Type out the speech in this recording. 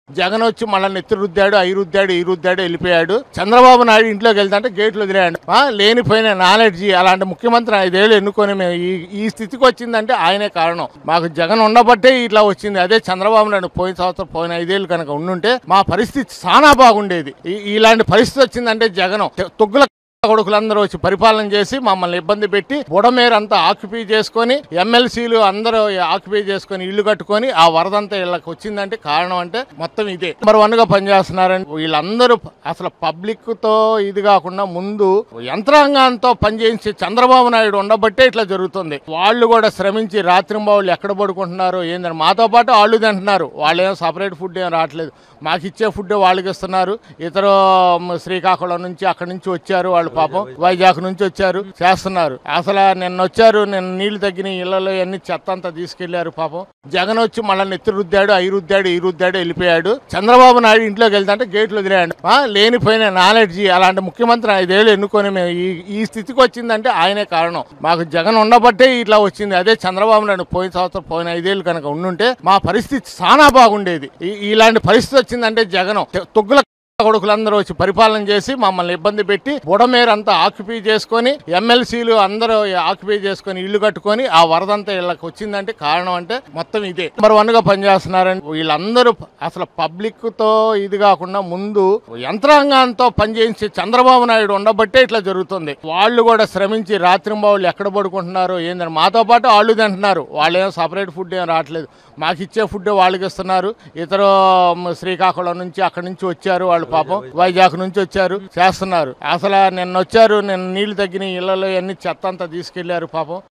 జగన్ వచ్చి మళ్ళీ నెత్తి రుద్దాడు ఐ రుద్దాడు ఈ రుద్దాడు వెళ్ళిపోయాడు చంద్రబాబు నాయుడు ఇంట్లోకి వెళ్తాంటే గేట్లు వదిలేయండి ఆ, లేనిపోయిన నాలెడ్జి అలాంటి ముఖ్యమంత్రి ఐదేళ్ళు ఎన్నుకొని మేము ఈ ఈ స్థితికి వచ్చిందంటే ఆయనే కారణం మాకు జగన్ ఉండబట్టే ఇట్లా వచ్చింది అదే చంద్రబాబు నాయుడు పోయిన సంవత్సరం పోయిన ఐదేళ్ళు కనుక ఉండుంటే మా పరిస్థితి చాలా బాగుండేది ఈ- ఇలాంటి పరిస్థితి వచ్చిందంటే జగన్ తొగ్గుల కొడుకులందరూ వచ్చి పరిపాలన చేసి మమ్మల్ని ఇబ్బంది పెట్టి బుడమేరంతా ఆక్యుపై చేసుకొని ఎమ్మెల్సీలు అందరూ ఆక్యుపై చేసుకొని ఇల్లు కట్టుకొని ఆ వరదంతా వీళ్ళకి వచ్చిందంటే కారణం అంటే మొత్తం ఇదే నెంబర్ వన్ గా పనిచేస్తున్నారని వీళ్ళందరూ అసలు పబ్లిక్ తో ఇది కాకుండా ముందు యంత్రాంగంతో పనిచేయించి చంద్రబాబు నాయుడు ఉండబట్టే ఇట్లా జరుగుతుంది వాళ్ళు కూడా శ్రమించి రాత్రింబావులు ఎక్కడ పడుకుంటున్నారు ఏందని మాతో పాటు వాళ్ళు తింటున్నారు వాళ్ళు ఏం సపరేట్ ఫుడ్ ఏం రావట్లేదు మాకు ఇచ్చే ఫుడ్ వాళ్ళకి ఇస్తున్నారు ఇతర శ్రీకాకుళం నుంచి అక్కడి నుంచి వచ్చారు వాళ్ళు పాపం వైజాగ్ నుంచి వచ్చారు చేస్తున్నారు అసలు నిన్న వచ్చారు నిన్న నీళ్లు తగ్గిన ఇళ్లలో అన్ని చెత్త అంతా తీసుకెళ్లారు పాపం జగన్ వచ్చి మళ్ళీ నెత్తి రుద్దాడు ఐ రుద్దాడు ఈ రుద్దాడు వెళ్ళిపోయాడు చంద్రబాబు నాయుడు ఇంట్లోకి వెళ్తాంటే గేట్లు వదిలేయండి ఆ, లేనిపోయిన నాలెడ్జి అలాంటి ముఖ్యమంత్రి ఐదేళ్ళు ఎన్నుకొని మేము ఈ ఈ స్థితికి వచ్చిందంటే ఆయనే కారణం మాకు జగన్ ఉండబట్టే ఇట్లా వచ్చింది అదే చంద్రబాబు నాయుడు పోయిన సంవత్సరం పోయిన ఐదేళ్ళు కనుక ఉండుంటే మా పరిస్థితి చాలా బాగుండేది ఈ- ఇలాంటి పరిస్థితి వచ్చిందంటే జగన్ తొగ్గుల కొడుకులందరూ వచ్చి పరిపాలన చేసి మమ్మల్ని ఇబ్బంది పెట్టి బుడమేరంతా ఆక్యుపై చేసుకొని ఎమ్మెల్సీలు అందరూ ఆక్యుపై చేసుకొని ఇల్లు కట్టుకొని ఆ వరదంతా వీళ్ళకి వచ్చిందంటే కారణం అంటే మొత్తం ఇదే నెంబర్ వన్ గా పనిచేస్తున్నారని వీళ్ళందరూ అసలు పబ్లిక్ తో ఇది కాకుండా ముందు యంత్రాంగంతో పనిచేయించి చంద్రబాబు నాయుడు ఉండబట్టే ఇట్లా జరుగుతుంది వాళ్ళు కూడా శ్రమించి రాత్రింబావులు ఎక్కడ పడుకుంటున్నారు ఏందని మాతో పాటు వాళ్ళు తింటున్నారు వాళ్ళు ఏం సపరేట్ ఫుడ్ ఏం రావట్లేదు మాకు ఇచ్చే ఫుడ్ వాళ్ళకి ఇస్తున్నారు ఇతర శ్రీకాకుళం నుంచి అక్కడి నుంచి వచ్చారు వాళ్ళు పాపం వైజాగ్ నుంచి వచ్చారు చేస్తున్నారు అసలు నిన్న వచ్చారు నిన్న నీళ్లు తగ్గిన ఇళ్లలో అన్ని చెత్త అంతా తీసుకెళ్లారు పాపం